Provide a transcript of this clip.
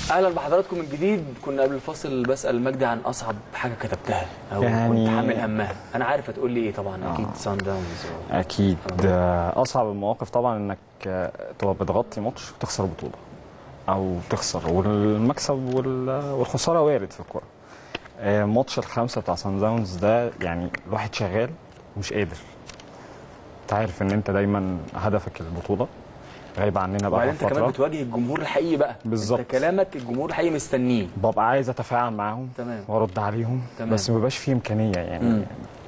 اهلا بحضراتكم من جديد كنا قبل الفاصل بسال مجدي عن اصعب حاجه كتبتها او يعني- كنت حامل همها انا عارف هتقول لي ايه طبعا اكيد سان داونز اكيد آه، اصعب المواقف طبعا انك آه، تبقى بتغطي ماتش وتخسر بطوله او تخسر والمكسب وال- والخساره وارد في الكوره آه، ماتش الخمسه بتاع سان داونز ده يعني الواحد شغال ومش قادر انت عارف ان انت دايما هدفك البطوله غايب عننا بقى وبعدين انت كمان فتره بتواجه الجمهور الحقيقي بقى بالظبط. انت كلامك الجمهور الحقيقي مستنيه ببقى عايز اتفاعل معاهم تمام. وارد عليهم تمام. بس ما بيبقاش فيه امكانيه يعني مم.